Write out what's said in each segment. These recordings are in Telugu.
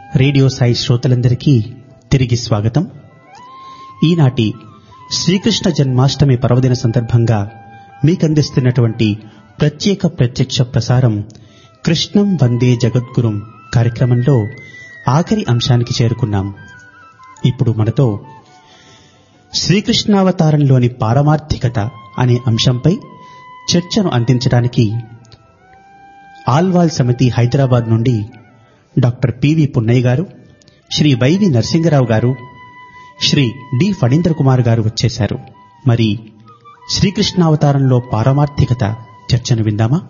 రేడియో సాయి శ్రోతలందరికీ తిరిగి స్వాగతం ఈనాటి శ్రీకృష్ణ జన్మాష్టమి పర్వదిన సందర్భంగా మీకందిస్తున్నటువంటి ప్రత్యేక ప్రత్యక్ష ప్రసారం కృష్ణం వందే జగద్గురుం కార్యక్రమంలో ఆఖరి అంశానికి చేరుకున్నాం ఇప్పుడు మనతో శ్రీకృష్ణావతారంలోని పారమార్థికత అనే అంశంపై చర్చను అందించడానికి ఆల్వాల్ సమితి హైదరాబాద్ నుండి డాక్టర్ పివి పున్నయ్య గారు శ్రీ వైవి నరసింగరావు గారు శ్రీ డి ఫణీంద్ర కుమార్ గారు వచ్చేశారు మరి శ్రీకృష్ణావతారంలో పారమార్థికత చర్చను విందామా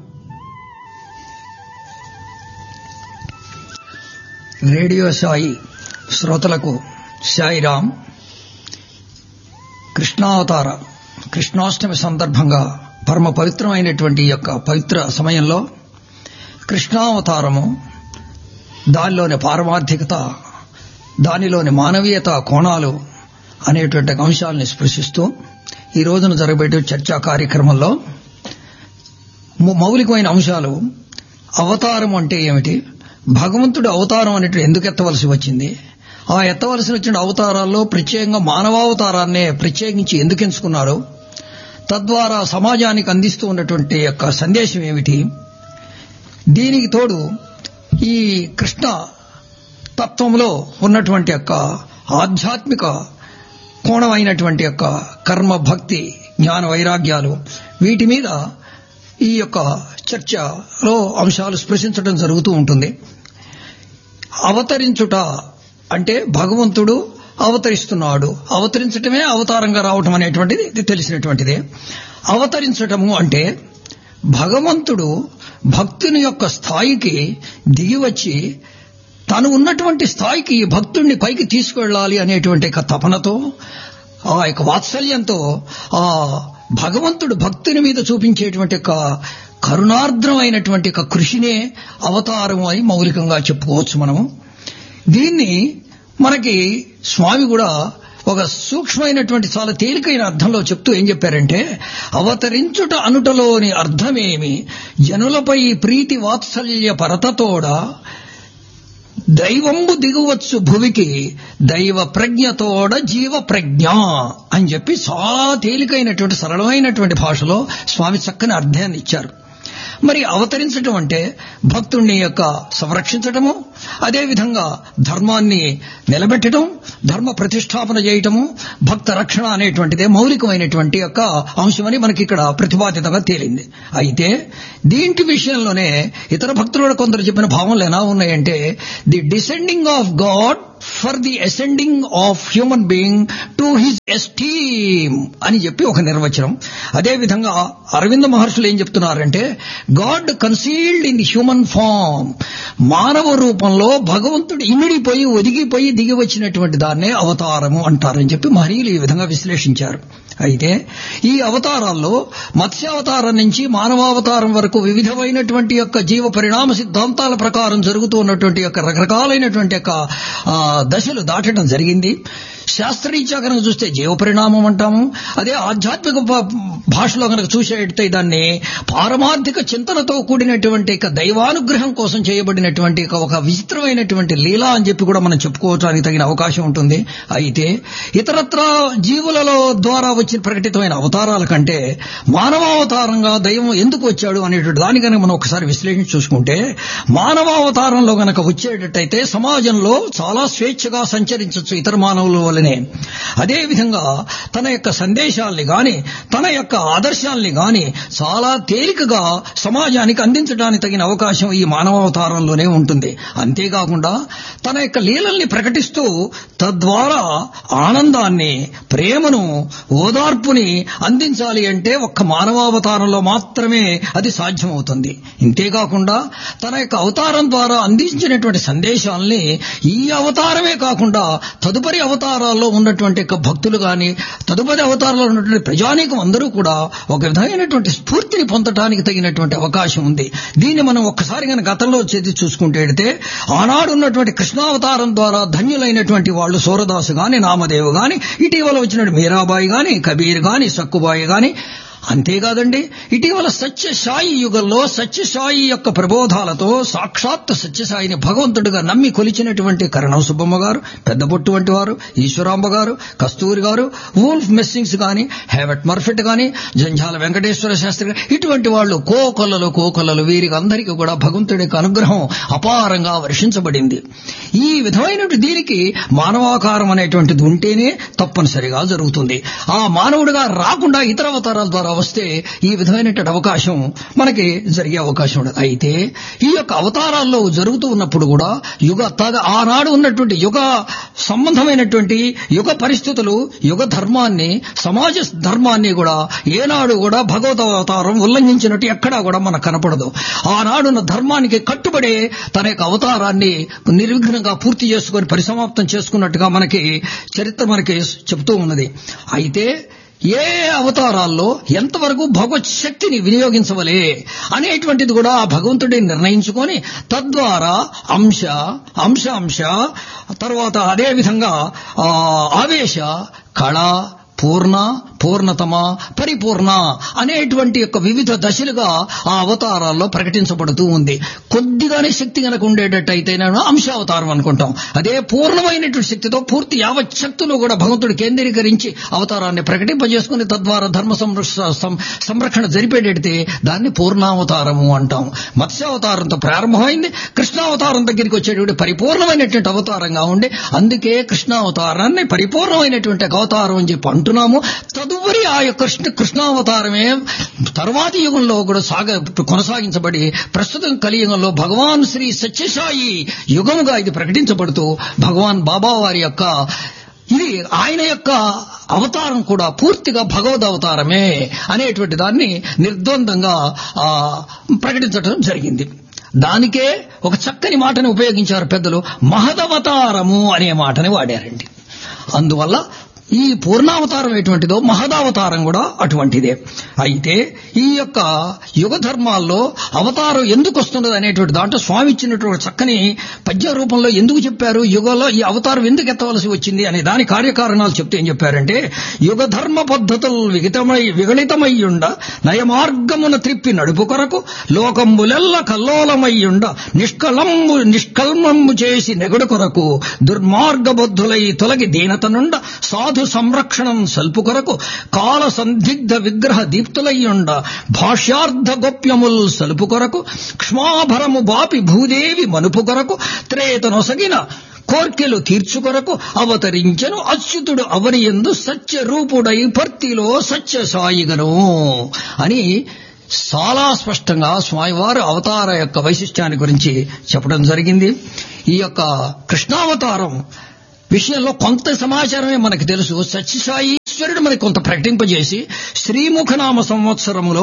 రేడియో సాయి శ్రోతలకు సాయిరాం కృష్ణావతార కృష్ణాష్టమి సందర్భంగా పరమ పవిత్రమైనటువంటి ఈ యొక్క పవిత్ర సమయంలో కృష్ణావతారము దానిలోని పారమార్థికత దానిలోని మానవీయత కోణాలు అనేటువంటి అంశాలని స్పృశిస్తూ ఈ రోజున జరగబెట్టే చర్చా కార్యక్రమంలో ము- మౌలికమైన అంశాలు అవతారం అంటే ఏమిటి భగవంతుడు అవతారం అనేటువంటి ఎందుకు ఎత్తవలసి వచ్చింది ఆ ఎత్తవలసి వచ్చిన అవతారాల్లో ప్రత్యేకంగా మానవావతారాన్నే ప్రత్యేకించి ఎందుకు ఎంచుకున్నారు తద్వారా సమాజానికి అందిస్తూ ఉన్నటువంటి యొక్క సందేశం ఏమిటి దీనికి తోడు ఈ కృష్ణ తత్వంలో ఉన్నటువంటి యొక్క ఆధ్యాత్మిక కోణమైనటువంటి యొక్క కర్మ భక్తి జ్ఞాన వైరాగ్యాలు వీటి మీద ఈ యొక్క చర్చలో అంశాలు స్పృశించడం జరుగుతూ ఉంటుంది అవతరించుట అంటే భగవంతుడు అవతరిస్తున్నాడు అవతరించటమే అవతారంగా రావటం అనేటువంటిది ఇది తెలిసినటువంటిదే అవతరించటము అంటే భగవంతుడు భక్తుని యొక్క స్థాయికి దిగివచ్చి తను ఉన్నటువంటి స్థాయికి ఈ భక్తుడిని పైకి తీసుకెళ్ళాలి అనేటువంటి ఒక తపనతో ఆ యొక్క వాత్సల్యంతో ఆ భగవంతుడు భక్తుని మీద చూపించేటువంటి ఒక కరుణార్ద్రమైనటువంటి ఒక కృషినే అవతారం అని మౌలికంగా చెప్పుకోవచ్చు మనము దీన్ని మనకి స్వామి కూడా ఒక సూక్ష్మమైనటువంటి చాలా తేలికైన అర్థంలో చెప్తూ ఏం చెప్పారంటే అవతరించుట అనుటలోని అర్థమేమి జనులపై ప్రీతి వాత్సల్య పరతతోడ దైవంబు దిగువచ్చు భువికి దైవ ప్రజ్ఞతోడ జీవ ప్రజ్ఞ అని చెప్పి చాలా తేలికైనటువంటి సరళమైనటువంటి భాషలో స్వామి చక్కని అర్థాన్ని ఇచ్చారు మరి అవతరించటం అంటే భక్తుణ్ణి యొక్క సంరక్షించటము అదేవిధంగా ధర్మాన్ని నిలబెట్టడం ధర్మ ప్రతిష్టాపన చేయటము భక్త రక్షణ అనేటువంటిదే మౌలికమైనటువంటి యొక్క అంశమని మనకి ఇక్కడ ప్రతిపాదితంగా తేలింది అయితే దీంటి విషయంలోనే ఇతర భక్తులు కూడా కొందరు చెప్పిన భావనలు ఎలా ఉన్నాయంటే the descending of God for the ascending of human being to his esteem అని చెప్పి ఒక నిర్వచనం అదేవిధంగా అరవింద మహర్షులు ఏం చెప్తున్నారంటే God concealed in human form మానవ రూపంలో భగవంతుడు ఇమిడిపోయి ఒదిగిపోయి దిగి వచ్చినటువంటి దాన్నే అవతారము అంటారని చెప్పి మహనీయులు ఈ విధంగా విశ్లేషించారు అయితే ఈ అవతారాల్లో మత్స్యావతారం నుంచి మానవావతారం వరకు వివిధమైనటువంటి యొక్క జీవ పరిణామ సిద్ధాంతాల ప్రకారం జరుగుతూ ఉన్నటువంటి యొక్క రకరకాలైనటువంటి యొక్క ఆ, దశలు దాటడం జరిగింది శాస్త్రరీత్యా కనుక చూస్తే జీవ పరిణామం అంటాము అదే ఆధ్యాత్మిక భా- భాషలో కనుక చూసేటైతే దాన్ని పారమార్థిక చింతనతో కూడినటువంటి ఇక దైవానుగ్రహం కోసం చేయబడినటువంటి ఇక ఒక విచిత్రమైనటువంటి లీల అని చెప్పి కూడా మనం చెప్పుకోవడానికి తగిన అవకాశం ఉంటుంది అయితే ఇతరత్ర జీవులలో ద్వారా వచ్చిన ప్రకటితమైన అవతారాల కంటే మానవావతారంగా దైవం ఎందుకు వచ్చాడు అనేటువంటి దాని కనుక మనం ఒకసారి విశ్లేషించి చూసుకుంటే మానవావతారంలో గనక వచ్చేటట్టయితే సమాజంలో చాలా స్వేచ్ఛగా సంచరించవచ్చు ఇతర మానవుల వల్లనే అదేవిధంగా తన యొక్క సందేశాల్ని గాని తన యొక్క ఆదర్శాల్ని గాని చాలా తేలికగా సమాజానికి అందించడానికి తగిన అవకాశం ఈ మానవావతారంలోనే ఉంటుంది అంతేకాకుండా తన యొక్క లీలల్ని ప్రకటిస్తూ తద్వారా ఆనందాన్ని ప్రేమను ఓదార్పుని అందించాలి అంటే ఒక్క మానవావతారంలో మాత్రమే అది సాధ్యమవుతుంది ఇంతేకాకుండా తన యొక్క అవతారం ద్వారా అందించినటువంటి సందేశాల్ని ఈ అవతారమే కాకుండా తదుపరి అవతారాల్లో ఉన్నటువంటి యొక్క భక్తులు గాని తదుపరి అవతారంలో ఉన్నటువంటి ప్రజానీకం అందరూ కూడా ఒక విధమైనటువంటి స్ఫూర్తిని పొందటానికి తగినటువంటి అవకాశం ఉంది దీన్ని మనం ఒక్కసారి కనుక గతంలో చేసి చూసుకుంటే అయితే ఆనాడు ఉన్నటువంటి కృష్ణావతారం ద్వారా ధన్యులైనటువంటి వాళ్ళు సూరదాసు గాని నామదేవు గాని ఇటీవల వచ్చినటువంటి మీరాబాయి గాని కబీర్ గాని సక్కుబాయి గాని అంతేకాదండి ఇటీవల సత్యసాయి యుగంలో సత్యసాయి యొక్క ప్రబోధాలతో సాక్షాత్ సత్యసాయిని భగవంతుడిగా నమ్మి కొలిచినటువంటి కరణం సుబ్బమ్మ గారు పెద్దబొట్టు వంటి వారు ఈశ్వరాంబ గారు కస్తూరి గారు వూల్ఫ్ మెస్సింగ్స్ గాని హేవెట్ మర్ఫెట్ గాని జంఝాల వెంకటేశ్వర శాస్త్రి గాని ఇటువంటి వాళ్ళు కోకొల్లలు కోకొల్లలు వీరికి అందరికీ కూడా భగవంతుడి యొక్క అనుగ్రహం అపారంగా వర్షించబడింది ఈ విధమైనటువంటి దీనికి మానవాకారం అనేటువంటిది ఉంటేనే తప్పనిసరిగా జరుగుతుంది ఆ మానవుడిగా రాకుండా ఇతర అవతారాల ద్వారా వస్తే ఈ విధమైనటువంటి అవకాశం మనకి జరిగే అవకాశం ఉండదు అయితే ఈ యొక్క అవతారాల్లో జరుగుతూ ఉన్నప్పుడు కూడా యుగ తద ఆనాడు ఉన్నటువంటి యుగ సంబంధమైనటువంటి యుగ పరిస్థితులు యుగ ధర్మాన్ని సమాజ ధర్మాన్ని కూడా ఏనాడు కూడా భగవత అవతారం ఉల్లంఘించినట్టు ఎక్కడా కూడా మనకు కనపడదు ఆనాడున్న ధర్మానికి కట్టుబడే తన యొక్క అవతారాన్ని నిర్విఘ్నంగా పూర్తి చేసుకొని పరిసమాప్తం చేసుకున్నట్టుగా మనకి చరిత్ర మనకి చెబుతూ ఉన్నది అయితే ఏ అవతారాల్లో ఎంతవరకు భగవత్ శక్తిని వినియోగించవలే అనేటువంటిది కూడా ఆ భగవంతుడే నిర్ణయించుకొని తద్వారా అంశ అంశ అంశ తర్వాత అదే విధంగా ఆ, ఆవేశ కళ పూర్ణ పూర్ణతమ పరిపూర్ణ అనేటువంటి యొక్క వివిధ దశలుగా ఆ అవతారాల్లో ప్రకటించబడుతూ ఉంది కొద్దిగానే శక్తి కనుక ఉండేటట్టయితే నేను అంశావతారం అనుకుంటాం అదే పూర్ణమైనటువంటి శక్తితో పూర్తి యావత్ శక్తులు కూడా భగవంతుడు కేంద్రీకరించి అవతారాన్ని ప్రకటింపజేసుకుని తద్వారా ధర్మ సంరక్ష- సం- సంరక్షణ జరిపేటట్టే దాన్ని పూర్ణావతారము అంటాం మత్స్యావతారంతో ప్రారంభమైంది కృష్ణావతారం దగ్గరికి వచ్చేటువంటి పరిపూర్ణమైనటువంటి అవతారంగా ఉండి అందుకే కృష్ణావతారాన్ని పరిపూర్ణమైనటువంటి ఒక అవతారం అని చెప్పి అంటున్నాము తదుపరి ఆ యొక్క కృష్ణ కృష్ణావతారమే తర్వాతి యుగంలో కూడా సాగ కొనసాగించబడి ప్రస్తుతం కలియుగంలో భగవాన్ శ్రీ సత్యసాయి యుగముగా ఇది ప్రకటించబడుతూ భగవాన్ బాబా వారి యొక్క ఇది ఆయన యొక్క అవతారం కూడా పూర్తిగా భగవద్ అవతారమే అనేటువంటి దాన్ని నిర్ద్వందంగా ఆ, ప్రకటించడం జరిగింది దానికే ఒక చక్కని మాటని ఉపయోగించారు పెద్దలు మహదవతారము అనే మాటని వాడారండి అందువల్ల ఈ పూర్ణావతారం ఎటువంటిదో మహదావతారం కూడా అటువంటిదే అయితే ఈ యొక్క యుగ ధర్మాల్లో అవతారం ఎందుకు వస్తున్నది అనేటువంటి దాంట్లో స్వామి ఇచ్చినటువంటి చక్కని పద్య రూపంలో ఎందుకు చెప్పారు యుగంలో ఈ అవతారం ఎందుకు ఎత్తవలసి వచ్చింది అనే దాని కార్యకారణాలు చెప్తే ఏం చెప్పారంటే యుగ ధర్మ పద్ధతులు విగితమై విగళితమయ్యుండ నయమార్గమున త్రిప్పి నడుపు కొరకు లోకంబులెల్ల కల్లోలమయ్యుండ నిష్కళంబు నిష్కల్మంబు చేసి నెగడు కొరకు దుర్మార్గబద్ధులై తొలగి దీనతనుండ సాధు సంరక్షణం సల్పు కొరకు కాల సందిగ్ధ విగ్రహ దీప్తులయ్యుండ భాష్యార్థ గోప్యముల్ సలుపు కొరకు క్ష్మాభరము బాపి భూదేవి మనుపు కొరకు త్రేతనొసగిన కోర్కెలు తీర్చుకొరకు అవతరించెను అచ్యుతుడు అవనియందు సత్య రూపుడై భర్తిలో సత్య సాయిగను అని చాలా స్పష్టంగా స్వామివారు అవతార యొక్క వైశిష్ట్యాన్ని గురించి చెప్పడం జరిగింది ఈ యొక్క కృష్ణావతారం విషయంలో కొంత సమాచారమే మనకు తెలుసు సత్యసాయి ఈశ్వరుడు మనకి కొంత ప్రకటింపజేసి శ్రీముఖనామ సంవత్సరములో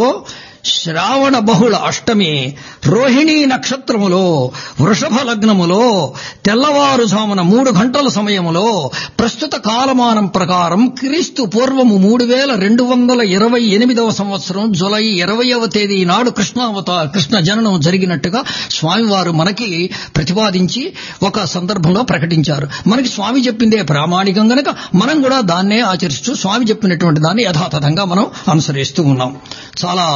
శ్రావణ బహుళ అష్టమి రోహిణీ నక్షత్రములో వృషభ లగ్నములో తెల్లవారుజామున మూడు గంటల సమయములో ప్రస్తుత కాలమానం ప్రకారం క్రీస్తు పూర్వము మూడు వేల రెండు వందల ఇరవై ఎనిమిదవ సంవత్సరం జులై ఇరవయవ తేదీ నాడు కృష్ణావత కృష్ణ జననం జరిగినట్టుగా స్వామివారు మనకి ప్రతిపాదించి ఒక సందర్భంలో ప్రకటించారు మనకి స్వామి చెప్పిందే ప్రామాణికం గనక మనం కూడా దాన్నే ఆచరిస్తూ స్వామి చెప్పినటువంటి దాన్ని యథాతథంగా మనం అనుసరిస్తూ ఉన్నాం చాలా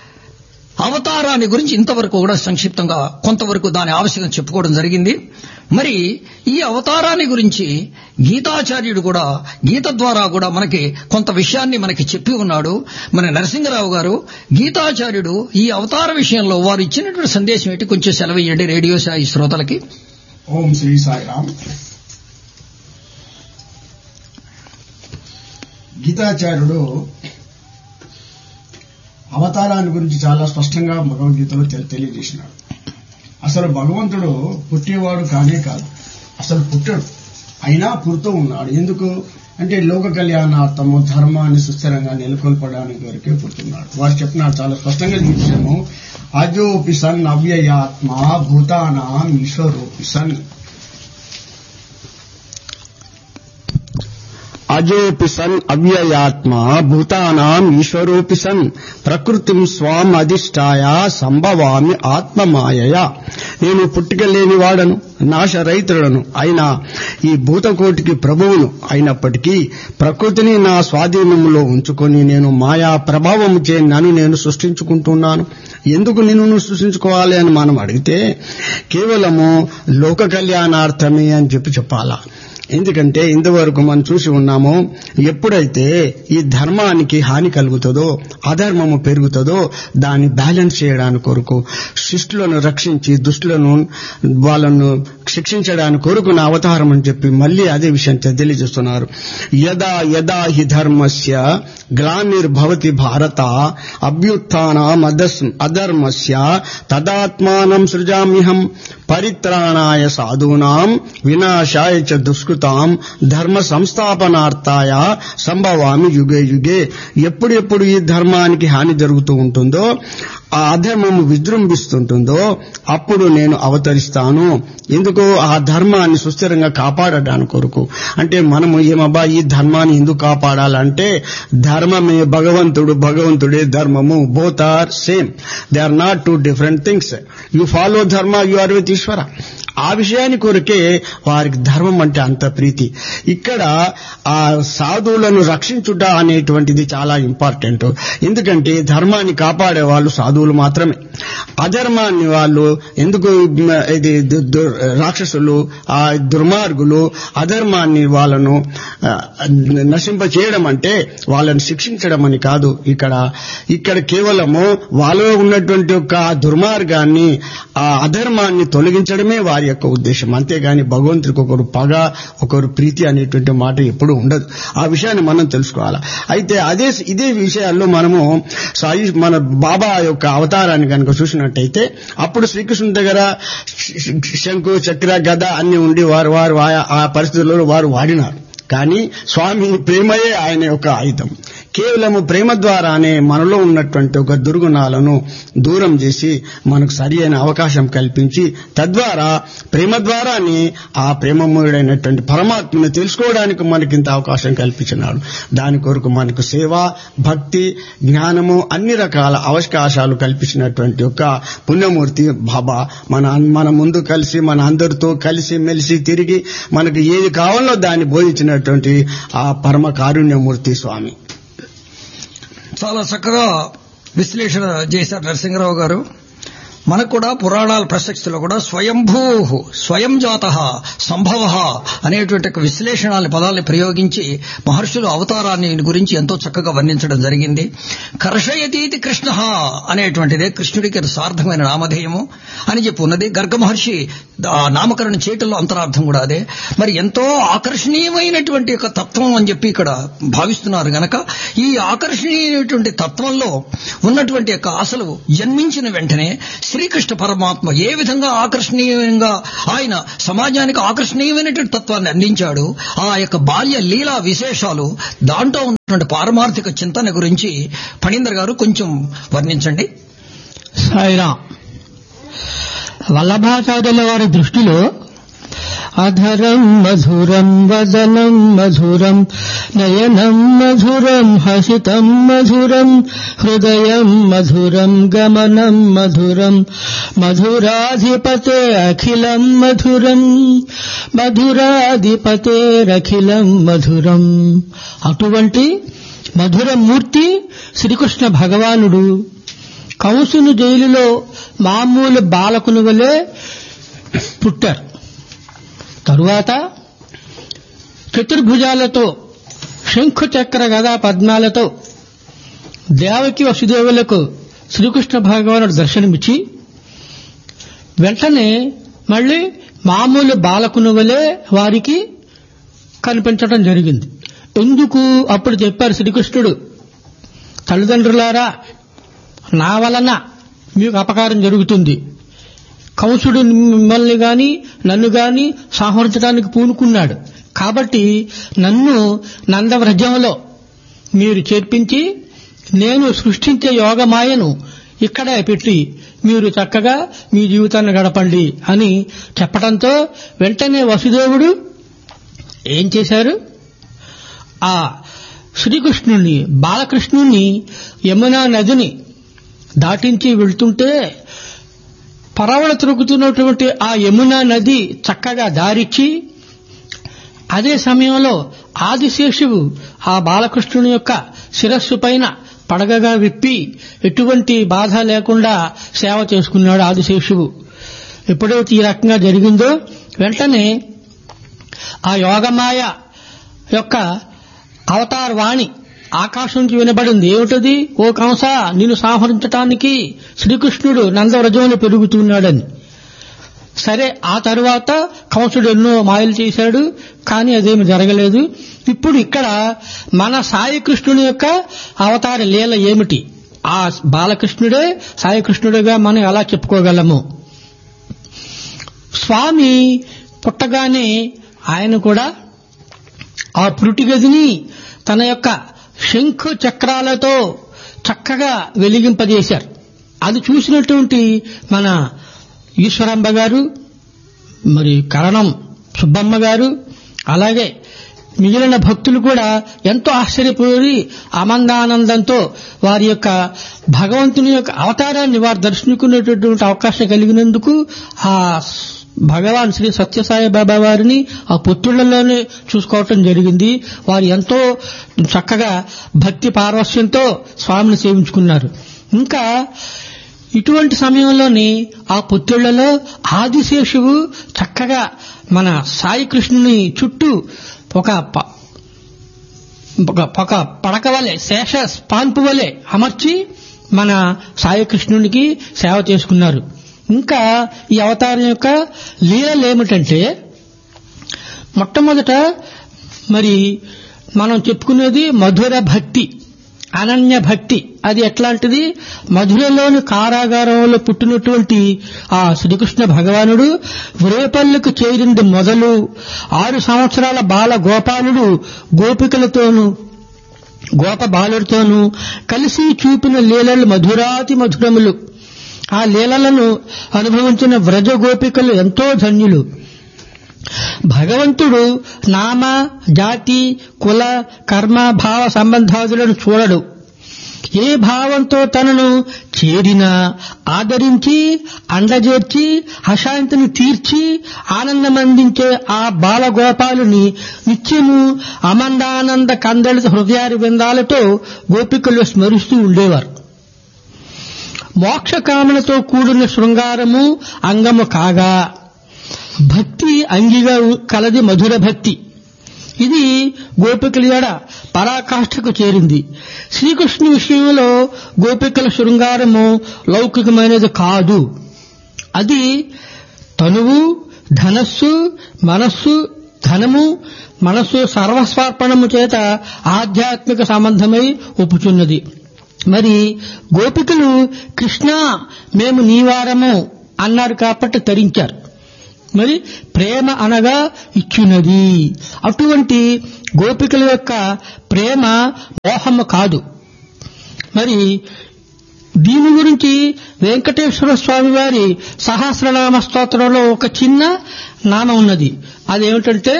అవతారాన్ని గురించి ఇంతవరకు కూడా సంక్షిప్తంగా కొంతవరకు దాని ఆవశ్యకత చెప్పుకోవడం జరిగింది మరి ఈ అవతారాన్ని గురించి గీతాచార్యుడు కూడా గీత ద్వారా కూడా మనకి కొంత విషయాన్ని మనకి చెప్పి ఉన్నాడు మన నరసింహరావు గారు గీతాచార్యుడు ఈ అవతార విషయంలో వారు ఇచ్చినటువంటి సందేశం ఏంటి కొంచెం సెలవు రేడియో సాయి శ్రోతలకి ఓం శ్రీ సాయిరామ్ గీతాచార్యుడు అవతారాన్ని గురించి చాలా స్పష్టంగా భగవద్గీతలో తె- తెలియజేసినాడు అసలు భగవంతుడు పుట్టేవాడు కానే కాదు అసలు పుట్టడు అయినా పుడుతూ ఉన్నాడు ఎందుకు అంటే లోక కళ్యాణార్థము ధర్మాన్ని సుస్థిరంగా నెలకొల్పడానికి వరకే పుడుతున్నాడు వారు చెప్పినారు చాలా స్పష్టంగా చూసాము అజోపి సన్ అవ్యయాత్మ భూతానాం ఈశ్వరూపి సన్ అజోపి సన్ అవ్యయాత్మ భూతానాం ఈశ్వరోపి సన్ ప్రకృతిం స్వాం అధిష్టాయ సంభవామి ఆత్మమాయయ నేను పుట్టుక లేనివాడను నాశరైతులను అయిన ఈ భూతకోటికి ప్రభువును అయినప్పటికీ ప్రకృతిని నా స్వాధీనంలో ఉంచుకొని నేను మాయా ప్రభావము చే నన్ను నేను సృష్టించుకుంటున్నాను ఎందుకు నిన్ను సృష్టించుకోవాలి అని మనం అడిగితే కేవలము లోక కళ్యాణార్థమే అని చెప్పి చెప్పాలా ఎందుకంటే ఇంతవరకు మనం చూసి ఉన్నాము ఎప్పుడైతే ఈ ధర్మానికి హాని కలుగుతుందో అధర్మము పెరుగుతుందో దాన్ని బ్యాలెన్స్ చేయడానికి కొరకు శిష్టులను రక్షించి దుష్టులను వాళ్ళను శిక్షించడానికి కొరకు నా అవతారం అని చెప్పి మళ్ళీ అదే విషయం తెలియజేస్తున్నారు యదా యదా హి ధర్మస్య గ్లానిర్భవతి భారత అభ్యుత్థానం అధర్మస్య తదాత్మానం సృజామ్యహం పరిత్రాణాయ సాధూనాం వినాశాయ చ దుష్కృతాం ధర్మ సంస్థాపనార్థాయ సంభవామి యుగే యుగే ఎప్పుడెప్పుడు ఈ ధర్మానికి హాని జరుగుతూ ఉంటుందో ఆ అధర్మము విజృంభిస్తుంటుందో అప్పుడు నేను అవతరిస్తాను ఎందుకు ఆ ధర్మాన్ని సుస్థిరంగా కాపాడడానికి కొరకు అంటే మనము ఏమబ్బా ఈ ధర్మాన్ని ఎందుకు కాపాడాలంటే ధర్మమే భగవంతుడు భగవంతుడే ధర్మము both are same they are not two different things you follow dharma you are with Ishwara ఆ విషయాన్ని కొరకే వారికి ధర్మం అంటే అంత ప్రీతి ఇక్కడ ఆ సాధువులను రక్షించుట అనేటువంటిది చాలా ఇంపార్టెంట్ ఎందుకంటే ధర్మాన్ని కాపాడే వాళ్ళు సాధువులు మాత్రమే అధర్మాన్ని వాళ్ళు ఎందుకు ఇది దు- దు- రాక్షసులు ఆ దుర్మార్గులు అధర్మాన్ని వాళ్ళను ఆ, నశింప చేయడం అంటే వాళ్ళని శిక్షించడం అని కాదు ఇక్కడ ఇక్కడ కేవలము వాళ్ళలో ఉన్నటువంటి యొక్క ఆ దుర్మార్గాన్ని ఆ అధర్మాన్ని తొలగించడమే వారి యొక్క ఉద్దేశం అంతేగాని భగవంతుడికి ఒకరు పగ ఒకరు ప్రీతి అనేటువంటి మాట ఎప్పుడు ఉండదు ఆ విషయాన్ని మనం తెలుసుకోవాలి అయితే అదే ఇదే విషయాల్లో మనము సాయి మన బాబా యొక్క అవతారాన్ని కనుక చూసినట్టయితే అప్పుడు శ్రీకృష్ణుడి దగ్గర శ- శంకు చక్ర గద అన్ని ఉండి వారు వారు ఆ- ఆ పరిస్థితుల్లో వారు వాడినారు కానీ స్వామి ప్రేమయే ఆయన యొక్క ఆయుధం కేవలము ప్రేమ ద్వారానే మనలో ఉన్నటువంటి ఒక దుర్గుణాలను దూరం చేసి మనకు సరి అయిన అవకాశం కల్పించి తద్వారా ప్రేమ ద్వారానే ఆ ప్రేమమయుడైనటువంటి పరమాత్మను తెలుసుకోవడానికి మనకి ఇంత అవకాశం కల్పించినాడు దాని కొరకు మనకు సేవ భక్తి జ్ఞానము అన్ని రకాల అవకాశాలు కల్పించినటువంటి యొక్క పుణ్యమూర్తి బాబా మన మన ముందు కలిసి మన అందరితో కలిసి మెలిసి తిరిగి మనకు ఏది కావాలో దాన్ని బోధించినటువంటి ఆ పరమ కారుణ్యమూర్తి స్వామి చాలా చక్కగా విశ్లేషణ చేశారు నరసింహరావు గారు మనకు కూడా పురాణాల ప్రసక్తిలో కూడా స్వయంభూ స్వయం జాత సంభవ అనేటువంటి ఒక విశ్లేషణాల పదాలను ప్రయోగించి మహర్షులు అవతారాన్ని గురించి ఎంతో చక్కగా వర్ణించడం జరిగింది కర్షయతీతి కృష్ణ అనేటువంటిదే కృష్ణుడికి సార్థమైన నామధేయము అని చెప్పి ఉన్నది గర్గ మహర్షి ఆ నామకరణ చేయటంలో అంతరార్థం కూడా అదే మరి ఎంతో ఆకర్షణీయమైనటువంటి ఒక తత్వం అని చెప్పి ఇక్కడ భావిస్తున్నారు గనక ఈ ఆకర్షణీయమైనటువంటి తత్వంలో ఉన్నటువంటి యొక్క అసలు జన్మించిన వెంటనే శ్రీకృష్ణ పరమాత్మ ఏ విధంగా ఆకర్షణీయంగా ఆయన సమాజానికి ఆకర్షణీయమైనటువంటి తత్వాన్ని అందించాడు ఆ యొక్క బాల్య లీలా విశేషాలు దాంట్లో ఉన్నటువంటి పారమార్థిక చింతన గురించి ఫణీందర్ గారు కొంచెం వర్ణించండి సాయిరాం వల్లభాచార్యుల వారి దృష్టిలో అధరం మధురం వదనం మధురం నయనం మధురం హసితం మధురం హృదయం మధురం గమనం మధురం మధురాధిపతే అఖిలం మధురం మధురాధిపతేరఖిలం మధురం అటువంటి మధుర మూర్తి శ్రీకృష్ణ భగవానుడు కంసును జైలులో మామూలు బాలకుని వలె పుట్టారు తరువాత చతుర్భుజాలతో శంఖు చక్ర గదా పద్మాలతో దేవకి వసుదేవులకు శ్రీకృష్ణ భగవానుడు దర్శనమిచ్చి వెంటనే మళ్ళీ మామూలు బాలకుని వలె వారికి కనిపించడం జరిగింది ఎందుకు అప్పుడు చెప్పారు శ్రీకృష్ణుడు తల్లిదండ్రులారా నా వలన మీకు అపకారం జరుగుతుంది కంసుడు మిమ్మల్ని గాని నన్ను గాని సంహరించడానికి పూనుకున్నాడు కాబట్టి నన్ను నందవ్రజంలో మీరు చేర్పించి నేను సృష్టించే యోగమాయను ఇక్కడే పెట్టి మీరు చక్కగా మీ జీవితాన్ని గడపండి అని చెప్పడంతో వెంటనే వసుదేవుడు ఏం చేశారు ఆ శ్రీకృష్ణుణ్ణి బాలకృష్ణుణ్ణి యమునా నదిని దాటించి వెళ్తుంటే పరవళ తిరుగుతున్నటువంటి ఆ యమునా నది చక్కగా దారిచ్చి అదే సమయంలో ఆదిశేషువు ఆ బాలకృష్ణుని యొక్క శిరస్సు పైన పడగగా విప్పి ఎటువంటి బాధ లేకుండా సేవ చేసుకున్నాడు ఆదిశేషువు ఎప్పుడైతే ఈ రకంగా జరిగిందో వెంటనే ఆ యోగమాయ యొక్క అవతార వాణి ఆకాశం నుంచి వినబడింది ఏమిటది ఓ కంస నిన్ను సంహరించటానికి శ్రీకృష్ణుడు నందవ్రజంలో పెరుగుతున్నాడని సరే ఆ తరువాత కంసుడు ఎన్నో మాయలు చేశాడు కానీ అదేమి జరగలేదు ఇప్పుడు ఇక్కడ మన సాయి కృష్ణుని యొక్క అవతార లీల ఏమిటి ఆ బాలకృష్ణుడే సాయి కృష్ణుడిగా మనం ఎలా చెప్పుకోగలము స్వామి పుట్టగానే ఆయన కూడా ఆ పురుటిగదిని తన యొక్క శంఖు చక్రాలతో చక్కగా వెలిగింపజేశారు అది చూసినటువంటి మన ఈశ్వరంబ గారు మరి కరణం సుబ్బమ్మ గారు అలాగే మిగిలిన భక్తులు కూడా ఎంతో ఆశ్చర్యపోయి ఆనందానందంతో వారి యొక్క భగవంతుని యొక్క అవతారాన్ని వారు దర్శించుకునేటటువంటి అవకాశం కలిగినందుకు ఆ భగవాన్ శ్రీ సత్యసాయి బాబా వారిని ఆ పుత్రులలోనే చూసుకోవటం జరిగింది వారు ఎంతో చక్కగా భక్తి పారవస్యంతో స్వామిని సేవించుకున్నారు ఇంకా ఇటువంటి సమయంలోనే ఆ పుత్రులలో ఆదిశేషువు చక్కగా మన సాయి కృష్ణుని చుట్టూ ఒక ప- ఒక ఒక పడక వలె శేష పాన్పు వలె అమర్చి మన సాయి కృష్ణునికి సేవ చేసుకున్నారు ఇంకా ఈ అవతారం యొక్క లీలలు ఏమిటంటే మొట్టమొదట మరి మనం చెప్పుకునేది మధుర భక్తి అనన్య భక్తి అది ఎట్లాంటిది మధురలోని కారాగారంలో పుట్టినటువంటి ఆ శ్రీకృష్ణ భగవానుడు వ్రేపల్లుకు చేరింది మొదలు ఆరు సంవత్సరాల బాల గోపాలుడు గోపికలతోనూ గోప బాలుడితోనూ కలిసి చూపిన లీలలు మధురాతి మధురములు ఆ లీలలను అనుభవించిన వ్రజ గోపికలు ఎంతో ధన్యులు భగవంతుడు నామ జాతి కుల కర్మ భావ సంబంధాదులను చూడడు ఏ భావంతో తనను చేరినా ఆదరించి అండజేర్చి అశాంతిని తీర్చి ఆనందమందించే ఆ బాలగోపాలుని నిత్యము అమందానంద కందళిత హృదయారి బృందాలతో గోపికలు స్మరిస్తూ ఉండేవారు మోక్షకామనతో కూడిన శృంగారము అంగము కాగా భక్తి అంగిగా కలది మధుర భక్తి ఇది గోపికల ఎడ పరాకాష్ఠకు చేరింది శ్రీకృష్ణు విషయంలో గోపికల శృంగారము లౌకికమైనది కాదు అది తనువు ధనస్సు మనస్సు ధనము మనస్సు సర్వస్వార్పణము చేత ఆధ్యాత్మిక సంబంధమై ఒప్పుచున్నది మరి గోపికలు కృష్ణ మేము నీవారము అన్నారు కాబట్టి తరించారు మరి ప్రేమ అనగా ఇచ్చున్నది అటువంటి గోపికల యొక్క ప్రేమ మోహము కాదు మరి దీని గురించి వెంకటేశ్వర స్వామి వారి సహస్రనామ స్తోత్రంలో ఒక చిన్న నామం ఉన్నది అదేమిటంటే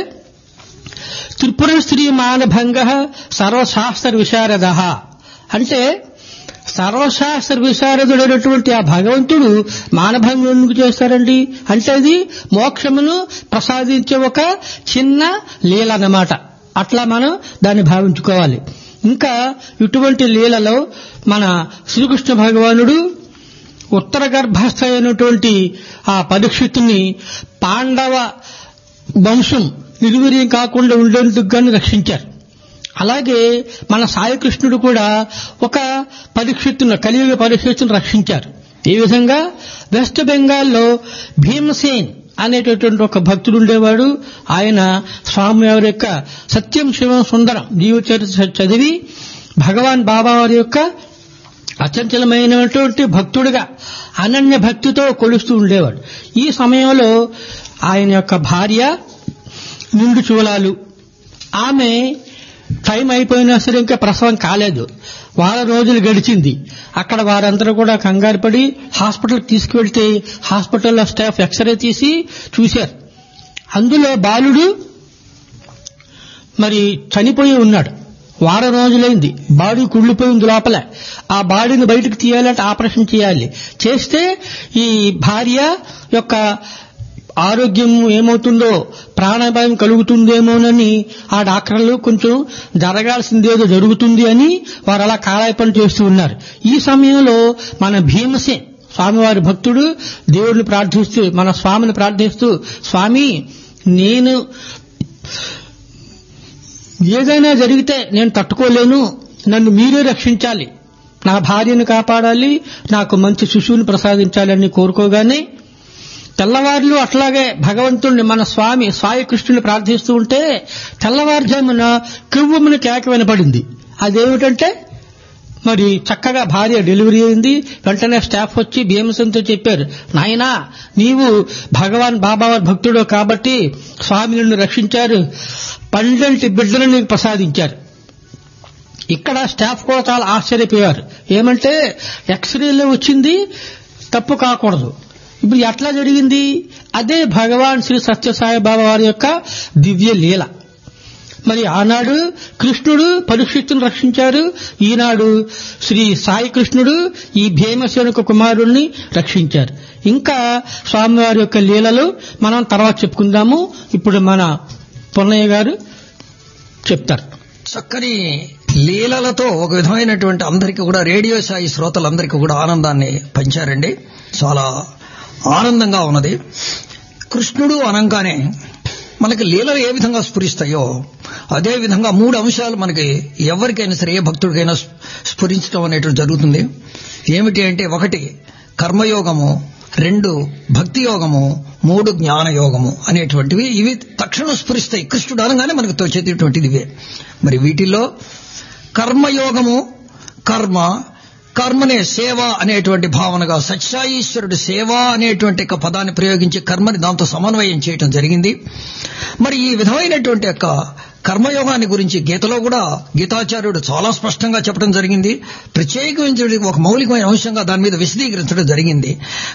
త్రిపుర శ్రీ మానభంగ సర్వశాస్త్ర విశారద అంటే సర్వశాస్త్ర విశారదుడైనటువంటి ఆ భగవంతుడు మానభంగం ఎందుకు చేస్తారండి అంటే అది మోక్షమును ప్రసాదించే ఒక చిన్న లీల అన్నమాట అట్లా మనం దాన్ని భావించుకోవాలి ఇంకా ఇటువంటి లీలలో మన శ్రీకృష్ణ భగవానుడు ఉత్తర గర్భస్థ అయినటువంటి ఆ పరీక్షితుని పాండవ వంశం నిర్వీర్యం కాకుండా ఉండేందుకు గాని రక్షించారు అలాగే మన సాయికృష్ణుడు కూడా ఒక పరీక్షిత్తును కలియుగ పరీక్షిత్తును రక్షించారు ఈ విధంగా వెస్ట్ బెంగాల్లో భీమసేన్ అనేటటువంటి ఒక భక్తుడు ఉండేవాడు ఆయన స్వామి వారి యొక్క సత్యం శివం సుందరం జీవచరిత్ర చదివి భగవాన్ బాబా వారి యొక్క అచంచలమైనటువంటి భక్తుడిగా అనన్య భక్తితో కొలుస్తూ ఉండేవాడు ఈ సమయంలో ఆయన యొక్క భార్య నిండు చూలాలు ఆమె టైం అయిపోయినా సరే ఇంకా ప్రసవం కాలేదు వారం రోజులు గడిచింది అక్కడ వారందరూ కూడా కంగారు పడి హాస్పిటల్కి తీసుకువెళ్తే హాస్పిటల్లో స్టాఫ్ ఎక్స్రే తీసి చూశారు అందులో బాలుడు మరి చనిపోయి ఉన్నాడు వారం రోజులైంది బాడీ కుళ్ళిపోయింది లోపల ఆ బాడీని బయటకు తీయాలంటే ఆపరేషన్ చేయాలి చేస్తే ఈ భార్య యొక్క ఆరోగ్యం ఏమవుతుందో ప్రాణభయం కలుగుతుందేమోనని ఆ డాక్టర్లు కొంచెం జరగాల్సిందేదో జరుగుతుంది అని వారు అలా కాలాయపని చేస్తూ ఉన్నారు ఈ సమయంలో మన భీమసేన్ స్వామివారి భక్తుడు దేవుడిని ప్రార్థిస్తూ మన స్వామిని ప్రార్థిస్తూ స్వామి నేను ఏదైనా జరిగితే నేను తట్టుకోలేను నన్ను మీరే రక్షించాలి నా భార్యను కాపాడాలి నాకు మంచి శిశువుని ప్రసాదించాలని కోరుకోగానే తెల్లవారులు అట్లాగే భగవంతుణ్ణి మన స్వామి సాయి కృష్ణుని ప్రార్థిస్తూ ఉంటే తెల్లవారుజామున కివ్వముని కేక వినపడింది అదేమిటంటే మరి చక్కగా భార్య డెలివరీ అయింది వెంటనే స్టాఫ్ వచ్చి భీమసంతో చెప్పారు నాయనా నీవు భగవాన్ బాబావారి భక్తుడు కాబట్టి స్వామి నిన్ను రక్షించారు పన్నెండు బిడ్డలు నీకు ప్రసాదించారు ఇక్కడ స్టాఫ్ కూడా చాలా ఆశ్చర్యపోయారు ఏమంటే ఎక్స్రేలో వచ్చింది తప్పు కాకూడదు ఇప్పుడు ఎట్లా జరిగింది అదే భగవాన్ శ్రీ సత్యసాయి బాబా వారి యొక్క దివ్య లీల మరి ఆనాడు కృష్ణుడు పరీక్షిత్తును రక్షించారు ఈనాడు శ్రీ సాయి కృష్ణుడు ఈ భీమసేనుక కుమారుణ్ణి రక్షించారు ఇంకా స్వామివారి యొక్క లీలలు మనం తర్వాత చెప్పుకుందాము ఇప్పుడు మన పొన్నయ్య గారు చెప్తారు చక్కని లీలలతో ఒక విధమైనటువంటి అందరికీ కూడా రేడియో సాయి శ్రోతలందరికీ కూడా ఆనందాన్ని పంచారండి చాలా ఆనందంగా ఉన్నది కృష్ణుడు అనంగానే మనకి లీలలు ఏ విధంగా స్ఫురిస్తాయో అదే విధంగా మూడు అంశాలు మనకి ఎవరికైనా సరే ఏ భక్తుడికైనా స్ఫురించడం అనేటువంటి జరుగుతుంది ఏమిటి అంటే ఒకటి కర్మయోగము రెండు భక్తి యోగము మూడు జ్ఞాన యోగము అనేటువంటివి ఇవి తక్షణం స్ఫురిస్తాయి కృష్ణుడు అనగానే మనకు తోచేటటువంటిది ఇవే మరి వీటిల్లో కర్మయోగము కర్మ కర్మనే సేవ అనేటువంటి భావనగా సత్యాయీశ్వరుడు సేవ అనేటువంటి యొక్క పదాన్ని ప్రయోగించి కర్మని దాంతో సమన్వయం చేయటం జరిగింది మరి ఈ విధమైనటువంటి యొక్క కర్మయోగాన్ని గురించి గీతలో కూడా గీతాచార్యుడు చాలా స్పష్టంగా చెప్పడం జరిగింది ప్రత్యేకించిన ఒక మౌలికమైన అంశంగా దాని మీద విశదీకరించడం జరిగింది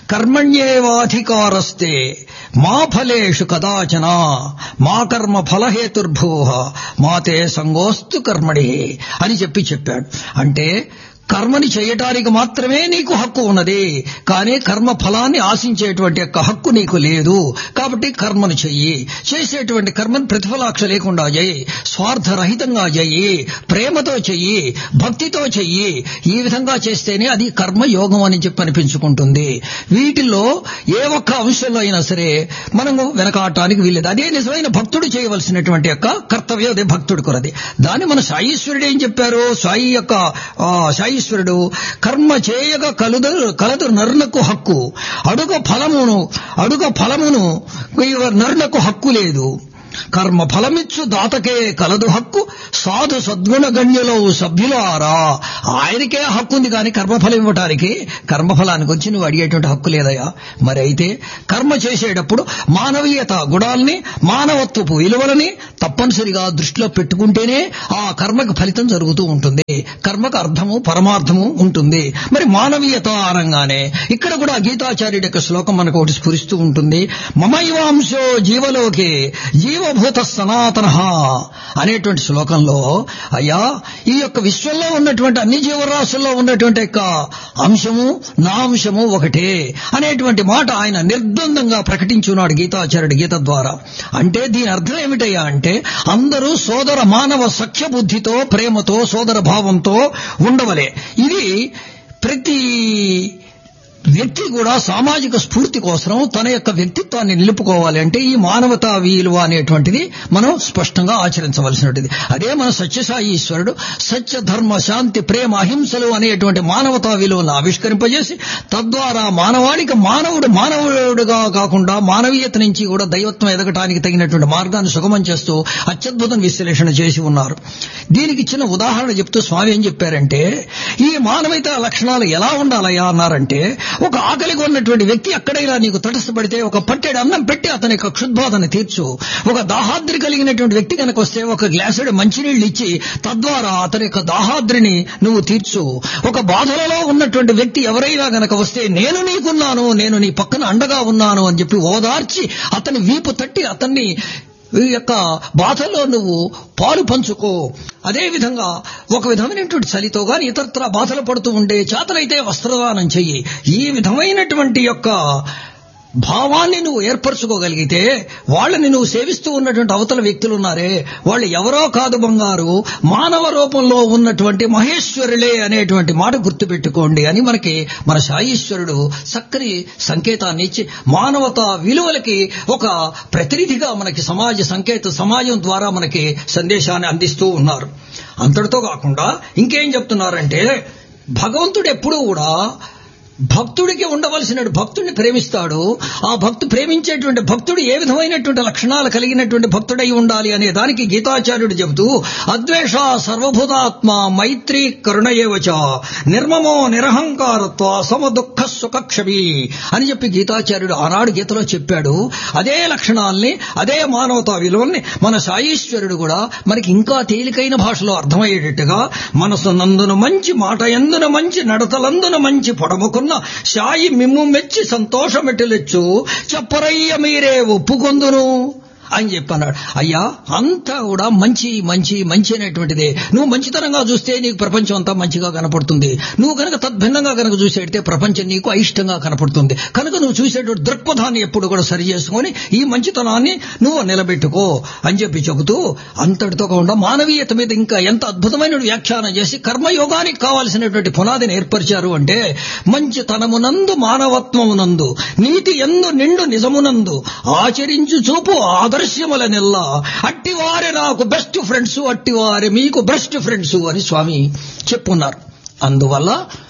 కర్మణ్యేవాధికారస్తే మా ఫలేషు కదాచన మా కర్మ ఫలహేతుర్భూ మాతే సంగోస్తు కర్మణి అని చెప్పి చెప్పాడు అంటే కర్మని చేయటానికి మాత్రమే నీకు హక్కు ఉన్నది కానీ కర్మ ఫలాన్ని ఆశించేటువంటి యొక్క హక్కు నీకు లేదు కాబట్టి కర్మను చెయ్యి చేసేటువంటి కర్మను ప్రతిఫలాక్ష లేకుండా చేయి స్వార్థరహితంగా చెయ్యి ప్రేమతో చెయ్యి భక్తితో చెయ్యి ఈ విధంగా చేస్తేనే అది కర్మ యోగం అని చెప్పి అనిపించుకుంటుంది వీటిల్లో ఏ ఒక్క అంశంలో అయినా సరే మనము వెనకాటానికి వీల్లేదు అదే నిజమైన భక్తుడు చేయవలసినటువంటి యొక్క కర్తవ్యం అదే భక్తుడు కొరది దాన్ని మన సాయీశ్వరుడు ఏం చెప్పారు సాయి యొక్క ఆ, సాయీశ్వరుడు కర్మ చేయక కలుదు కలదు నరునకు హక్కు అడుగ ఫలమును అడుగ ఫలమును నరునకు హక్కు లేదు కర్మ ఫలమిచ్చు దాతకే కలదు హక్కు సాధు సద్గుణ గణ్యులో సభ్యులారా ఆయనకే హక్కు ఉంది కానీ కర్మఫలం ఇవ్వటానికి కర్మఫలానికి వచ్చి నువ్వు అడిగేటువంటి హక్కు లేదయా మరి అయితే కర్మ చేసేటప్పుడు మానవీయత గుణాలని మానవత్వపు విలువలని తప్పనిసరిగా దృష్టిలో పెట్టుకుంటేనే ఆ కర్మకు ఫలితం జరుగుతూ ఉంటుంది కర్మకు అర్థము పరమార్థము ఉంటుంది మరి మానవీయత అనగానే ఇక్కడ కూడా గీతాచార్యుడి యొక్క శ్లోకం మనకు ఒకటి స్ఫురిస్తూ ఉంటుంది మమైవాంశో జీవలోకే జీవభూత సనాతన అనేటువంటి శ్లోకంలో అయ్యా ఈ యొక్క విశ్వంలో ఉన్నటువంటి అన్ని జీవరాశుల్లో ఉన్నటువంటి యొక్క అంశము నా అంశము ఒకటే అనేటువంటి మాట ఆయన నిర్ద్వందంగా ప్రకటించున్నాడు గీతాచార్యుడి గీత ద్వారా అంటే దీని అర్థం ఏమిటయ్యా అంటే అందరూ సోదర మానవ సఖ్య బుద్ధితో ప్రేమతో సోదర భావంతో ఉండవలే ఇది ప్రతి వ్యక్తి కూడా సామాజిక స్ఫూర్తి కోసం తన యొక్క వ్యక్తిత్వాన్ని నిలుపుకోవాలి అంటే ఈ మానవతా విలువ అనేటువంటిది మనం స్పష్టంగా ఆచరించవలసినటువంటిది అదే మన సత్యసాయి ఈశ్వరుడు సత్య ధర్మ శాంతి ప్రేమ అహింసలు అనేటువంటి మానవతా విలువలను ఆవిష్కరింపజేసి తద్వారా మానవాళికి మానవుడు మానవుడుగా కాకుండా మానవీయత నుంచి కూడా దైవత్వం ఎదగటానికి తగినటువంటి మార్గాన్ని సుగమం చేస్తూ అత్యద్భుతం విశ్లేషణ చేసి ఉన్నారు దీనికి చిన్న ఉదాహరణ చెప్తూ స్వామి ఏం చెప్పారంటే ఈ మానవీయత లక్షణాలు ఎలా ఉండాలయ్యా అన్నారంటే ఒక ఆకలిగా ఉన్నటువంటి వ్యక్తి ఎక్కడైనా నీకు తటస్థపడితే ఒక పట్టెడు అన్నం పెట్టి అతని యొక్క క్షుద్బాధను తీర్చు ఒక దాహాద్రి కలిగినటువంటి వ్యక్తి కనుక వస్తే ఒక గ్లాసుడు మంచినీళ్ళు ఇచ్చి తద్వారా అతని యొక్క దాహాద్రిని నువ్వు తీర్చు ఒక బాధలలో ఉన్నటువంటి వ్యక్తి ఎవరైనా గనక వస్తే నేను నీకున్నాను నేను నీ పక్కన అండగా ఉన్నాను అని చెప్పి ఓదార్చి అతని వీపు తట్టి అతన్ని ఈ యొక్క బాధల్లో నువ్వు పాలు పంచుకో అదే విధంగా ఒక విధమైనటువంటి చలితో గాని ఇతరత్ర బాధలు పడుతూ ఉండే చేతనైతే వస్త్రదానం చెయ్యి ఈ విధమైనటువంటి యొక్క భావాన్ని నువ్వు ఏర్పరచుకోగలిగితే వాళ్ళని నువ్వు సేవిస్తూ ఉన్నటువంటి అవతల వ్యక్తులు ఉన్నారే వాళ్ళు ఎవరో కాదు బంగారు మానవ రూపంలో ఉన్నటువంటి మహేశ్వరులే అనేటువంటి మాట గుర్తుపెట్టుకోండి అని మనకి మన సాయీశ్వరుడు చక్కని సంకేతాన్ని ఇచ్చి మానవత విలువలకి ఒక ప్రతినిధిగా మనకి సమాజ సంకేత సమాజం ద్వారా మనకి సందేశాన్ని అందిస్తూ ఉన్నారు అంతటితో కాకుండా ఇంకేం చెప్తున్నారంటే భగవంతుడు ఎప్పుడూ కూడా భక్తుడికి ఉండవలసిన భక్తుడిని ప్రేమిస్తాడు ఆ భక్తు ప్రేమించేటువంటి భక్తుడు ఏ విధమైనటువంటి లక్షణాలు కలిగినటువంటి భక్తుడై ఉండాలి అనే దానికి గీతాచార్యుడు చెబుతూ అద్వేష సర్వభూతాత్మ మైత్రి కరుణయేవచ నిర్మమో నిరహంకారత్వ సమ దుఃఖ సుఖక్షమి అని చెప్పి గీతాచార్యుడు ఆనాడు గీతలో చెప్పాడు అదే లక్షణాల్ని అదే మానవతా విలువల్ని మన సాయీశ్వరుడు కూడా మనకి ఇంకా తేలికైన భాషలో అర్థమయ్యేటట్టుగా మనసు నందున మంచి మాట ఎందున మంచి నడతలందున మంచి పొడముకున్న శాయి మిమ్ము మెచ్చి సంతోషమెట్టులెచ్చు చెప్పరయ్య మీరే ఒప్పుకొందును అని చెప్పన్నాడు అయ్యా అంతా కూడా మంచి మంచి మంచి అనేటువంటిదే నువ్వు మంచితనంగా చూస్తే నీకు ప్రపంచం అంతా మంచిగా కనపడుతుంది నువ్వు కనుక తద్భిన్నంగా కనుక చూసేటే ప్రపంచం నీకు అయిష్టంగా కనపడుతుంది కనుక నువ్వు చూసేటువంటి దృక్పథాన్ని ఎప్పుడు కూడా సరి చేసుకొని ఈ మంచితనాన్ని నువ్వు నిలబెట్టుకో అని చెప్పి చెబుతూ అంతటితో కాకుండా మానవీయత మీద ఇంకా ఎంత అద్భుతమైన వ్యాఖ్యానం చేసి కర్మయోగానికి కావాల్సినటువంటి పునాదిని ఏర్పరిచారు అంటే మంచితనమునందు మానవత్వమునందు నీతి ఎందు నిండు నిజమునందు ఆచరించు చూపు ఆదర్శముల నెల్ల అట్టివారే నాకు బెస్ట్ ఫ్రెండ్స్ అట్టివారే మీకు బెస్ట్ ఫ్రెండ్స్ అని స్వామి చెప్పున్నారు అందువల్ల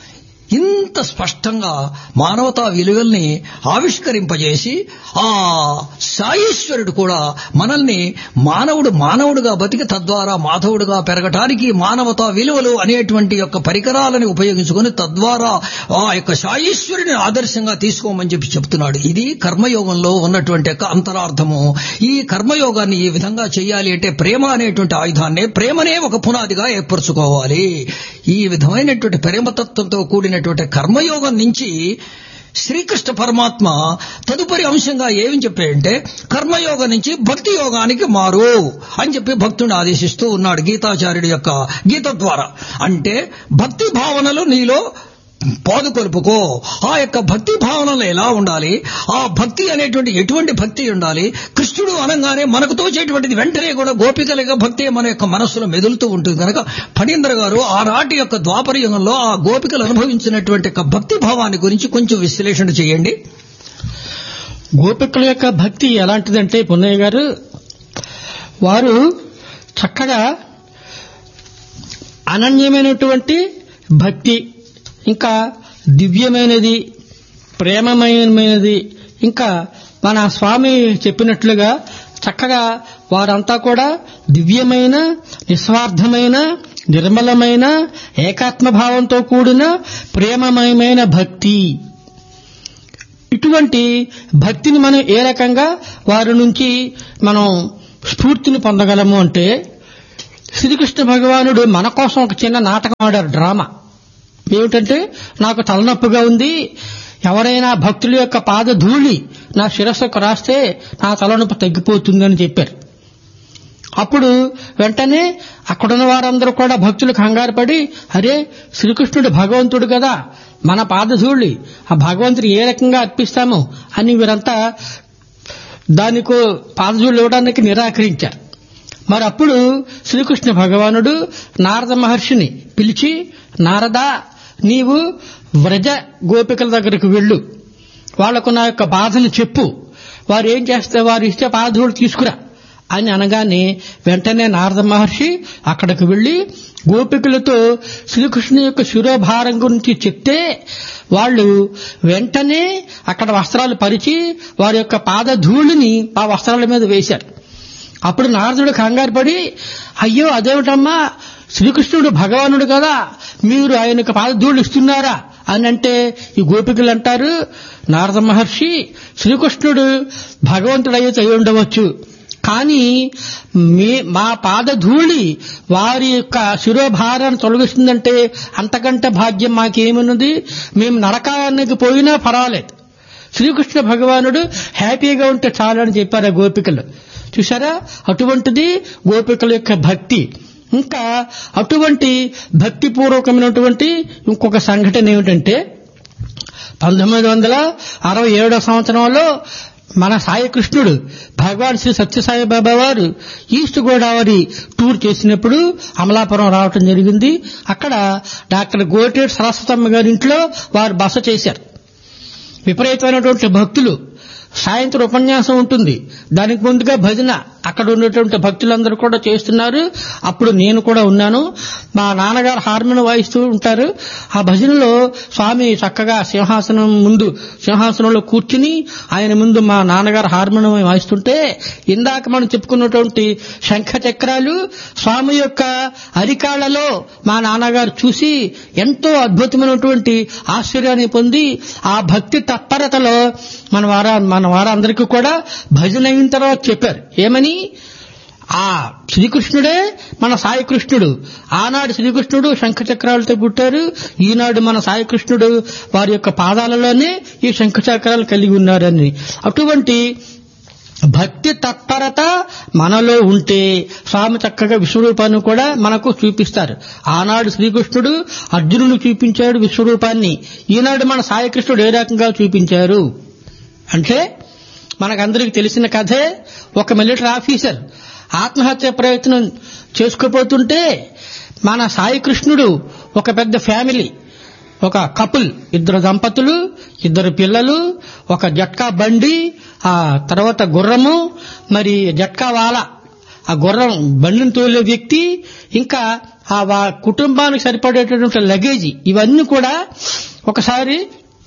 ఇంత స్పష్టంగా మానవతా విలువల్ని ఆవిష్కరింపజేసి ఆ సాయీశ్వరుడు కూడా మనల్ని మానవుడు మానవుడుగా బతికి తద్వారా మాధవుడుగా పెరగటానికి మానవతా విలువలు అనేటువంటి యొక్క పరికరాలను ఉపయోగించుకొని తద్వారా ఆ యొక్క సాయీశ్వరుని ఆదర్శంగా తీసుకోమని చెప్పి చెప్తున్నాడు ఇది కర్మయోగంలో ఉన్నటువంటి యొక్క అంతరార్థము ఈ కర్మయోగాన్ని ఈ విధంగా చేయాలి అంటే ప్రేమ అనేటువంటి ఆయుధాన్ని ప్రేమనే ఒక పునాదిగా ఏర్పరచుకోవాలి ఈ విధమైనటువంటి ప్రేమతత్వంతో కూడినటువంటి కర్మయోగం నుంచి శ్రీకృష్ణ పరమాత్మ తదుపరి అంశంగా ఏమి చెప్పాడంటే కర్మయోగం నుంచి భక్తి యోగానికి మారు అని చెప్పి భక్తుడిని ఆదేశిస్తూ ఉన్నాడు గీతాచార్యుడి యొక్క గీత ద్వారా అంటే భక్తి భావనలు నీలో పాదుకొలుపుకో ఆ యొక్క భక్తి భావనలు ఎలా ఉండాలి ఆ భక్తి అనేటువంటి ఎటువంటి భక్తి ఉండాలి కృష్ణుడు అనగానే మనకు తోచేటువంటిది వెంటనే కూడా గోపికలుగా భక్తి మన యొక్క మనస్సులో మెదులుతూ ఉంటుంది కనుక ఫణీంద్ర గారు ఆ రాటి యొక్క ద్వాపర యుగంలో ఆ గోపికలు అనుభవించినటువంటి యొక్క భక్తి భావాన్ని గురించి కొంచెం విశ్లేషణ చేయండి గోపికల యొక్క భక్తి ఎలాంటిదంటే పున్నయ్య గారు వారు చక్కగా అనన్యమైనటువంటి భక్తి ఇంకా దివ్యమైనది ప్రేమమయమైనది ఇంకా మన స్వామి చెప్పినట్లుగా చక్కగా వారంతా కూడా దివ్యమైన నిస్వార్థమైన నిర్మలమైన ఏకాత్మభావంతో కూడిన ప్రేమమయమైన భక్తి ఇటువంటి భక్తిని మనం ఏ రకంగా వారి నుంచి మనం స్ఫూర్తిని పొందగలము అంటే శ్రీకృష్ణ భగవానుడు మన కోసం ఒక చిన్న నాటకం ఆడారు డ్రామా ఏమిటంటే నాకు తలనొప్పిగా ఉంది ఎవరైనా భక్తుల యొక్క పాద ధూళి నా శిరస్సుకు రాస్తే నా తలనొప్పి తగ్గిపోతుందని చెప్పారు అప్పుడు వెంటనే అక్కడున్న వారందరూ కూడా భక్తులు కంగారు పడి అరే శ్రీకృష్ణుడు భగవంతుడు కదా మన పాదధూళి ఆ భగవంతుడు ఏ రకంగా అర్పిస్తాము అని వీరంతా దానికి పాదధూళి ఇవ్వడానికి నిరాకరించారు మరి అప్పుడు శ్రీకృష్ణ భగవానుడు నారద మహర్షిని పిలిచి నారదా నీవు వ్రజ గోపికల దగ్గరకు వెళ్ళు వాళ్లకు నా యొక్క బాధను చెప్పు వారు ఏం చేస్తే వారు ఇస్తే పాదధూళి తీసుకురా అని అనగానే వెంటనే నారద మహర్షి అక్కడికి వెళ్లి గోపికలతో శ్రీకృష్ణు యొక్క శిరోభారం గురించి చెప్తే వాళ్ళు వెంటనే అక్కడ వస్త్రాలు పరిచి వారి యొక్క పాదధూళిని ఆ వస్త్రాల మీద వేశారు అప్పుడు నారదుడు కంగారు పడి అయ్యో అదేమిటమ్మా శ్రీకృష్ణుడు భగవానుడు కదా మీరు ఆయనకు పాదధూళి ఇస్తున్నారా అని అంటే ఈ గోపికలు అంటారు నారద మహర్షి శ్రీకృష్ణుడు భగవంతుడు అయితే అయి ఉండవచ్చు కానీ మే మా పాదధూళి వారి యొక్క శిరోభారాన్ని తొలగిస్తుందంటే అంతకంటే భాగ్యం మాకేమున్నది మేము నరకానికి పోయినా పర్వాలేదు శ్రీకృష్ణ భగవానుడు హ్యాపీగా ఉంటే చాలు అని చెప్పారు ఆ గోపికలు చూసారా అటువంటిది గోపికల యొక్క భక్తి ఇంకా అటువంటి భక్తిపూర్వకమైనటువంటి ఇంకొక సంఘటన ఏమిటంటే పంతొమ్మిది వందల అరవై ఏడో సంవత్సరంలో మన సాయి కృష్ణుడు భగవాన్ శ్రీ సత్యసాయి బాబా వారు ఈస్ట్ గోదావరి టూర్ చేసినప్పుడు అమలాపురం రావటం జరిగింది అక్కడ డాక్టర్ గోటేటి సరస్వతమ్మ గారి ఇంట్లో వారు బస చేశారు విపరీతమైనటువంటి భక్తులు సాయంత్రం ఉపన్యాసం ఉంటుంది దానికి ముందుగా భజన అక్కడ ఉన్నటువంటి భక్తులందరూ కూడా చేస్తున్నారు అప్పుడు నేను కూడా ఉన్నాను మా నాన్నగారు హార్మోన్ వాయిస్తూ ఉంటారు ఆ భజనలో స్వామి చక్కగా సింహాసనం ముందు సింహాసనంలో కూర్చుని ఆయన ముందు మా నాన్నగారు హార్మోన్ వాయిస్తుంటే ఇందాక మనం చెప్పుకున్నటువంటి శంఖ చక్రాలు స్వామి యొక్క అరికాళ్లలో మా నాన్నగారు చూసి ఎంతో అద్భుతమైనటువంటి ఆశ్చర్యాన్ని పొంది ఆ భక్తి తత్పరతలో మన వారా మన వారందరికీ కూడా భజన అయిన తర్వాత చెప్పారు ఏమని ఆ శ్రీకృష్ణుడే మన సాయి కృష్ణుడు ఆనాడు శ్రీకృష్ణుడు శంఖచక్రాలతో పుట్టారు ఈనాడు మన సాయి కృష్ణుడు వారి యొక్క పాదాలలోనే ఈ శంఖచక్రాలు కలిగి ఉన్నారని అటువంటి భక్తి తత్పరత మనలో ఉంటే స్వామి చక్కగా విశ్వరూపాన్ని కూడా మనకు చూపిస్తారు ఆనాడు శ్రీకృష్ణుడు అర్జునుడు చూపించాడు విశ్వరూపాన్ని ఈనాడు మన సాయికృష్ణుడు ఏ రకంగా చూపించారు అంటే మనకందరికి తెలిసిన కథే ఒక మిలిటరీ ఆఫీసర్ ఆత్మహత్య ప్రయత్నం చేసుకోపోతుంటే మన సాయి కృష్ణుడు ఒక పెద్ద ఫ్యామిలీ ఒక కపుల్ ఇద్దరు దంపతులు ఇద్దరు పిల్లలు ఒక జట్కా బండి ఆ తర్వాత గుర్రము మరి జట్కా వాల ఆ గుర్రం బండిని తోలే వ్యక్తి ఇంకా ఆ వా- కుటుంబానికి సరిపడేటటువంటి లగేజీ ఇవన్నీ కూడా ఒకసారి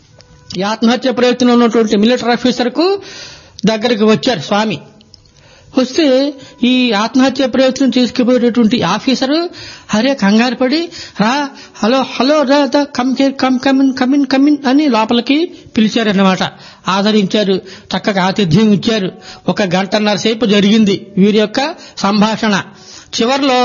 ఈ ఆత్మహత్య ప్రయత్నం ఉన్నటువంటి మిలిటరీ ఆఫీసర్ కు దగ్గరికి వచ్చారు స్వామి వస్తే ఈ ఆత్మహత్య ప్రయత్నం చేసుకుపోయేటటువంటి ఆఫీసరు హరే కంగారు పడి రా హలో హలో రా దా, come here come come in come in come in అని లోపలికి పిలిచారన్నమాట ఆదరించారు చక్కగా ఆతిథ్యం ఇచ్చారు ఒక గంటన్నర సేపు జరిగింది వీరి యొక్క సంభాషణ చివర్లో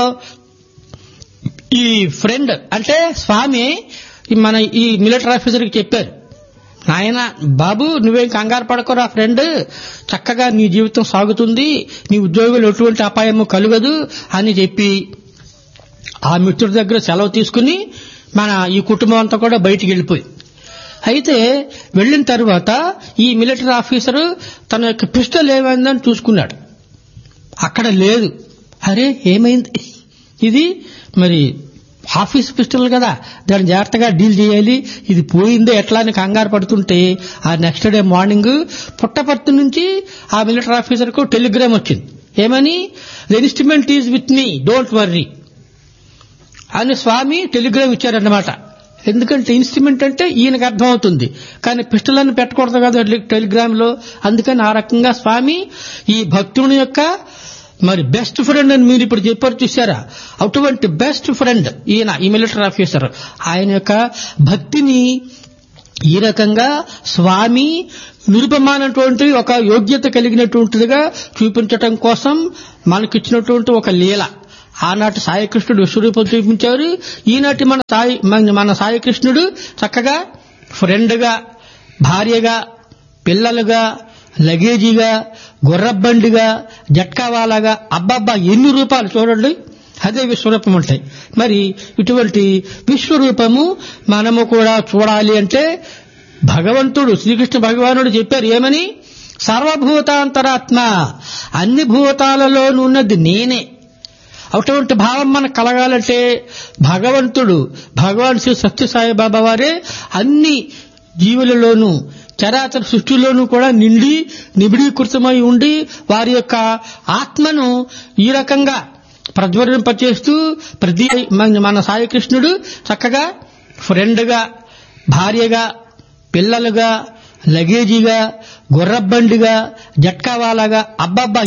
ఈ ఫ్రెండ్ అంటే స్వామి ఈ మన ఈ మిలిటరీ ఆఫీసర్కి చెప్పారు నాయన బాబు నువ్వేం కంగారు పడకురా ఫ్రెండ్ చక్కగా నీ జీవితం సాగుతుంది నీ ఉద్యోగులు ఎటువంటి అపాయము కలగదు అని చెప్పి ఆ మిత్రుడి దగ్గర సెలవు తీసుకుని మన ఈ కుటుంబం అంతా కూడా బయటికి వెళ్ళిపోయి అయితే వెళ్ళిన తర్వాత ఈ మిలిటరీ ఆఫీసరు తన యొక్క పిస్టల్ ఏమైందని చూసుకున్నాడు అక్కడ లేదు అరే ఏమైంది ఇది మరి ఆఫీస్ పిస్టల్ కదా దాన్ని జాగ్రత్తగా డీల్ చేయాలి ఇది పోయిందే ఎట్లా అని కంగారు పడుతుంటే ఆ నెక్స్ట్ డే మార్నింగ్ పుట్టపర్తి నుంచి ఆ మిలిటరీ ఆఫీసర్కు టెలిగ్రామ్ వచ్చింది ఏమని the instrument is with me don't worry అని స్వామి టెలిగ్రామ్ ఇచ్చారన్నమాట ఎందుకంటే ఇన్స్ట్రుమెంట్ అంటే ఈయనకు అర్థమవుతుంది కానీ పిస్టల్ అని పెట్టకూడదు కదా టెలిగ్రామ్ లో అందుకని ఆ రకంగా స్వామి ఈ భక్తుని యొక్క మరి బెస్ట్ ఫ్రెండ్ అని మీరు ఇప్పుడు చెప్పారు చూసారా అటువంటి బెస్ట్ ఫ్రెండ్ ఈయన ఈ మిలిటరీ ఆఫీసర్ ఆయన యొక్క భక్తిని ఈ రకంగా స్వామి నిరుపమానటువంటి ఒక యోగ్యత కలిగినటువంటిదిగా చూపించటం కోసం మనకిచ్చినటువంటి ఒక లీల ఆనాటి సాయికృష్ణుడు విశ్వరూపం చూపించారు ఈనాటి మన సాయి మన- మన సాయికృష్ణుడు చక్కగా ఫ్రెండ్గా భార్యగా పిల్లలుగా లగేజీగా గుర్రబండిగా జట్కావాలాగా అబ్బబ్బా ఎన్ని రూపాలు చూడండి అదే విశ్వరూపం ఉంటాయి మరి ఇటువంటి విశ్వరూపము మనము కూడా చూడాలి అంటే భగవంతుడు శ్రీకృష్ణ భగవానుడు చెప్పారు ఏమని సర్వభూతాంతరాత్మ అన్ని భూతాలలోనున్నది నేనే అటువంటి భావం మనకు కలగాలంటే భగవంతుడు భగవాన్ శ్రీ సత్యసాయి బాబా వారే అన్ని జీవులలోనూ చరాచర సృష్టిలోనూ కూడా నిండి నిబిడీకృతమై ఉండి వారి యొక్క ఆత్మను ఈ రకంగా ప్రజ్వరింపచేస్తూ ప్రతి మన మన సాయికృష్ణుడు చక్కగా ఫ్రెండ్గా భార్యగా పిల్లలుగా లగేజీగా గుర్రబండిగా జట్కావాలాగా అబ్బబ్బా